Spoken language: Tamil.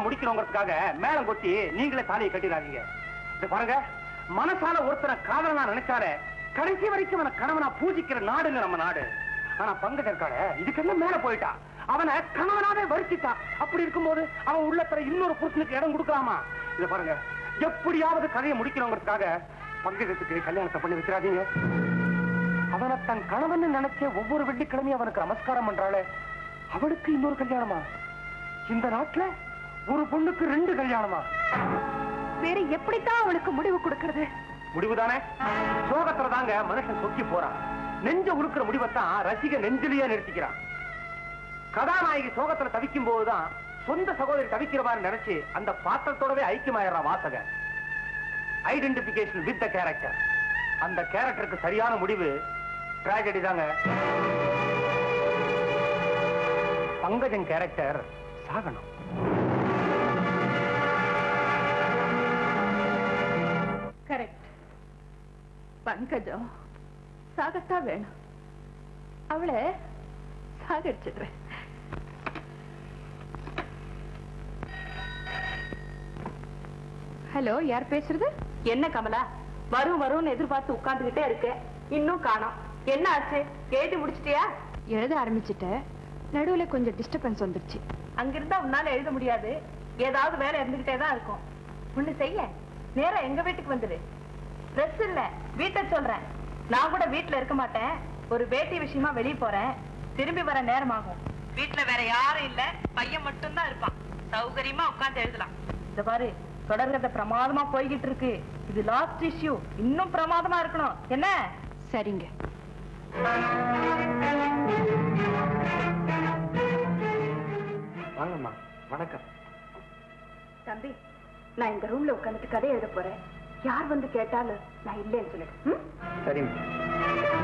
முடிக்கணுங்கிறதுக்காக மேளம் கொட்டி நீங்களே தாலியை கட்டிடாதீங்க இது பாருங்க மனசால ஒருத்தரை காதலனா நினைச்சாலே கடைசி வரைக்கும் அவனை கணவனா பூஜிக்கிற நாடுங்க நம்ம நாடு ஆனா பங்கஜ இருக்காளே இதுக்கெல்லாம் மேல போயிட்டா அவனை கணவனாவே வருத்திட்டா அப்படி இருக்கும்போது அவன் உள்ளத்துல இன்னொரு புருஷனுக்கு இடம் கொடுக்கலாமா இத பாருங்க எப்படியாவது கதையை முடிக்கணுங்கிறதுக்காக பங்கஜத்துக்கு கல்யாணத்தை பண்ணி வச்சிடாதீங்க அவனை தன் கணவன் நினைச்ச ஒவ்வொரு வெள்ளிக்கிழமையும் அவனுக்கு நமஸ்காரம் பண்றாளே அவளுக்கு இன்னொரு கல்யாணமா இந்த நாட்டுல ஒரு பொண்ணுக்கு ரெண்டு கல்யாணமா வேற எப்படித்தான் அவளுக்கு முடிவு கொடுக்கறது முடிவுதானே சோகத்துல தாங்க மனுஷன் சொக்கி போறான் நெஞ்ச உழுக்கிற முடிவைத்தான் ரசிக நெஞ்சிலேயே நிறுத்திக்கிறான் கதாநாயகி சோகத்துல தவிக்கும் போதுதான் சொந்த சகோதரி தவிக்கிற மாதிரி நினைச்சு அந்த பாத்திரத்தோடவே ஐக்கியமாயிடுற வாசக ஐடென்டிபிகேஷன் வித் த கேரக்டர் அந்த கேரக்டருக்கு சரியான முடிவு டிராஜடி தாங்க பங்கஜன் கேரக்டர் சாகணும் கரெக்ட் பங்கஜம் சாகத்தான் வேணும் அவளை சாகடிச்சிடுறேன் ஹலோ யார் பேசுறது என்ன கமலா வரும் வரும்னு எதிர்பார்த்து உட்கார்ந்துகிட்டே இருக்கேன் இன்னும் காணோம் என்ன ஆச்சு எழுதி முடிச்சிட்டியா எழுத ஆரம்பிச்சிட்டேன் நடுவுல கொஞ்சம் டிஸ்டர்பன்ஸ் வந்துருச்சு அங்கிருந்தா உன்னால எழுத முடியாது ஏதாவது வேலை இருந்துகிட்டே தான் இருக்கும் ஒண்ணு செய்ய நேரா எங்க வீட்டுக்கு வந்துடு ட்ரெஸ் இல்ல வீட்டை சொல்றேன் நான் கூட வீட்ல இருக்க மாட்டேன் ஒரு பேட்டி விஷயமா வெளிய போறேன் திரும்பி வர நேரம் ஆகும் வீட்ல வேற யாரும் இல்ல பையன் மட்டும் தான் இருப்பான் சௌகரியமா உட்கார்ந்து எழுதலாம் இந்த பாரு தொடர்கதை பிரமாதமா போய்கிட்டு இருக்கு இது லாஸ்ட் இஷ்யூ இன்னும் பிரமாதமா இருக்கணும் என்ன சரிங்க வாங்கம்மா வணக்கம் தம்பி நான் இந்த ரூம்ல உட்காந்துட்டு கதை எழுத போறேன் யார் வந்து கேட்டாலும் நான் இல்லைன்னு சொல்லிடு ம்? சரிம்மா